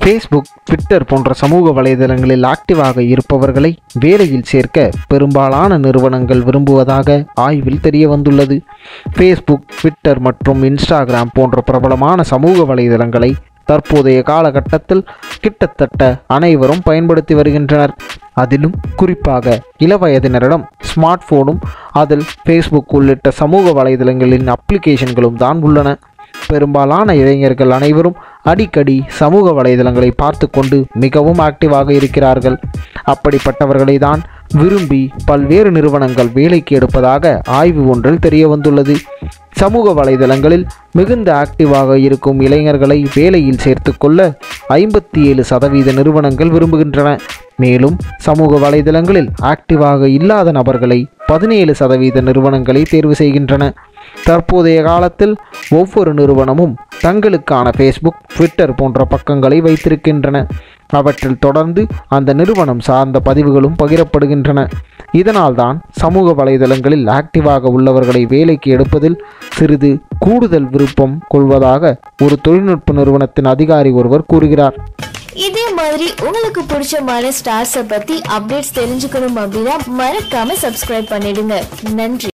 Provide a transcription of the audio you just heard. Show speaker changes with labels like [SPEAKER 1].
[SPEAKER 1] Facebook Twitter போன்ற சமூக வலைதளங்களில் ஆக்டிவாக இருப்பவர்களை வேலையில் சேர்க்க பெரும்பாலான நிறுவனங்கள் விரும்புவதாக ஆய்வில் தெரிய வந்துள்ளது ஃபேஸ்புக் ட்விட்டர் மற்றும் இன்ஸ்டாகிராம் போன்ற பிரபலமான சமூக வலைதளங்களை தற்போதைய காலகட்டத்தில் கிட்டத்தட்ட அனைவரும் பயன்படுத்தி வருகின்றனர் அதிலும் குறிப்பாக இளவயதினரிடம் ஸ்மார்ட் போனும் அதில் ஃபேஸ்புக் உள்ளிட்ட சமூக வலைதளங்களின் அப்ளிகேஷன்களும் தான் உள்ளன பெரும்பாலான இளைஞர்கள் அனைவரும் அடிக்கடி சமூக வலைதளங்களை பார்த்து கொண்டு மிகவும் ஆக்டிவாக இருக்கிறார்கள் அப்படிப்பட்டவர்களை தான் விரும்பி பல்வேறு நிறுவனங்கள் வேலைக்கு எடுப்பதாக ஆய்வு ஒன்றில் தெரிய வந்துள்ளது சமூக வலைதளங்களில் மிகுந்த ஆக்டிவாக இருக்கும் இளைஞர்களை வேலையில் சேர்த்துக்கொள்ள ஐம்பத்தி ஏழு சதவீத நிறுவனங்கள் விரும்புகின்றன மேலும் சமூக வலைதளங்களில் ஆக்டிவாக இல்லாத நபர்களை பதினேழு சதவீத நிறுவனங்களை தேர்வு செய்கின்றன தற்போதைய காலத்தில் ஒவ்வொரு நிறுவனமும் தங்களுக்கான ஃபேஸ்புக் ட்விட்டர் போன்ற பக்கங்களை வைத்திருக்கின்றன அவற்றில் தொடர்ந்து அந்த நிறுவனம் சார்ந்த பதிவுகளும் பகிரப்படுகின்றன இதனால்தான் சமூக வலைதளங்களில் ஆக்டிவாக உள்ளவர்களை வேலைக்கு எடுப்பதில் சிறிது கூடுதல் விருப்பம் கொள்வதாக ஒரு தொழில்நுட்ப நிறுவனத்தின் அதிகாரி ஒருவர் கூறுகிறார்
[SPEAKER 2] இதே மாதிரி உங்களுக்கு பிடிச்சமான ஸ்டார்ஸை பத்தி அப்டேட்ஸ் தெரிஞ்சுக்கணும் அப்படின்னா மறக்காம சப்ஸ்கிரைப் பண்ணிடுங்க நன்றி